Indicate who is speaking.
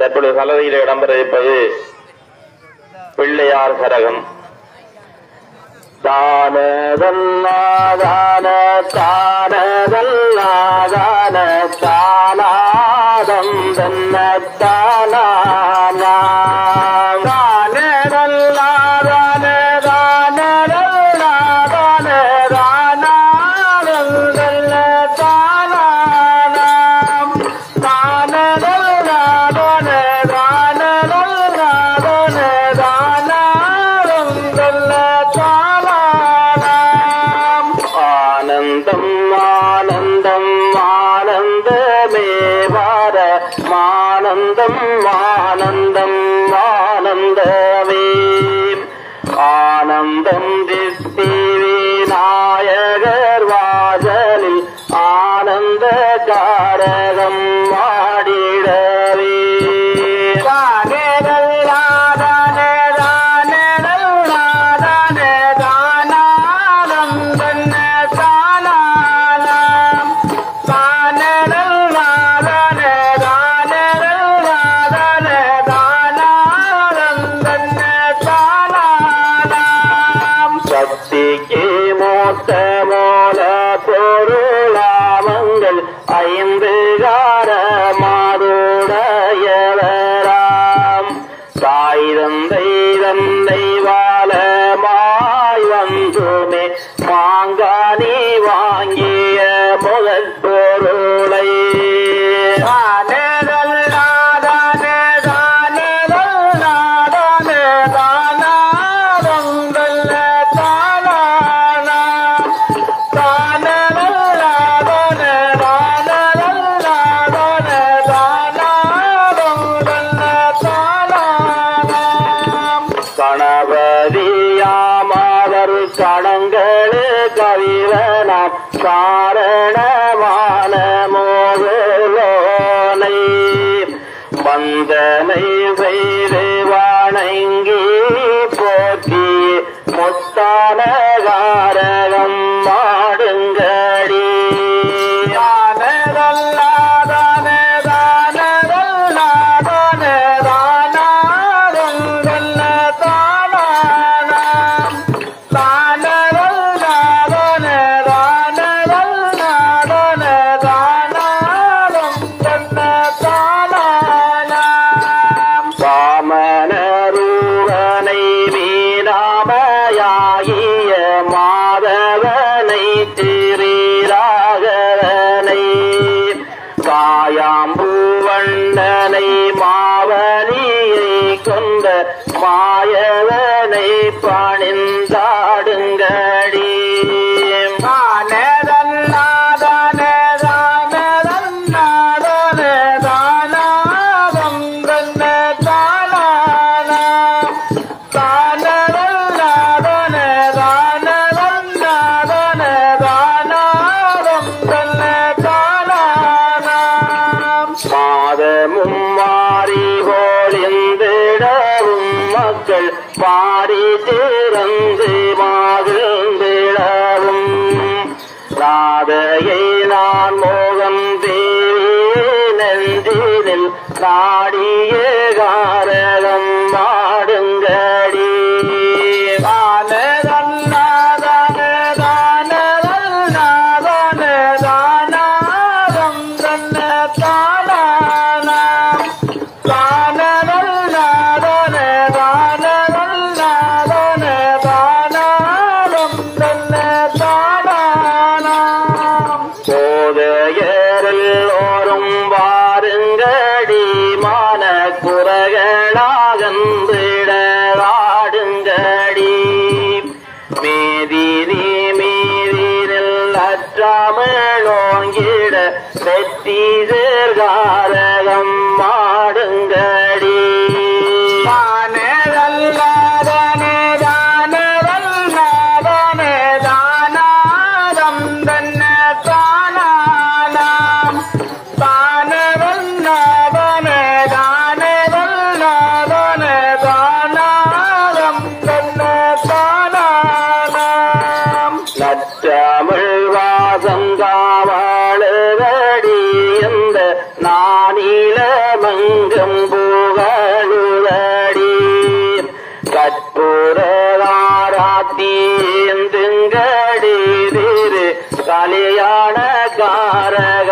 Speaker 1: தற்பொழுது கலவையில் இடம்பெற இருப்பது பிள்ளையார் கரகம் தானதல்லாதான தானதல்லாதான தானாதம் தன்ன தானான தானதல்லாதான தானதல்லாதான தானாதம் தன்ன தானானாம் தானதல்லாதான தானதல்லாதான தானாதம் தன்ன தானானாம் ஆனந்தம் ஆனந்தம் ஆனந்தமே வார ஆனந்தம் ஆனந்தம் ஆனந்தமே ஆனந்தம் தித்தி விநாயகர் வாசலில் ஆனந்த காரகம் ஆடிடவே சக்திக்கு மூத்த மூல பொருளாமங்கள் ஐந்து கார மாறுடையவராம் தாய் தந்தை தந்தை வாழமாய் வந்துமே மாங்கானி வாங்கிய முதல் பொருளை கணபதியாமவர் கணங்களு கவிவனாம் காரணமான மோகலோனை வந்தனை செய்து வணங்கி போற்றி முத்தான காரகம் மாடுங்கடி சாமனரூரனை வீராமயாகிய மாதவனை திரீராகவனை காயாம்பூவண்ணனை மாவலியை கொண்ட மாயவனை பணிந்தாடுங்கடி மாதமும் மாறி போலிந்திடவும் மக்கள் பாரி திறந்து மகிழ்ந்திடவும் ராதையை நான் மோகம் தேவி நெஞ்சினில் நாடிய காரகம் மாடுங்கடி போதையரெல்லோரும் வாருங்கடி மான குறகளாகந்திடவாடுங்கடி மேதிரி மீதிரில் அற்றாமலோங்கிட வெற்றி சேர்காரகம் மாடுங்கடி நற்றமிழ் வாசம் காவாளுகடி எந்த நானில மங்கம் போ கலியாண காரகம்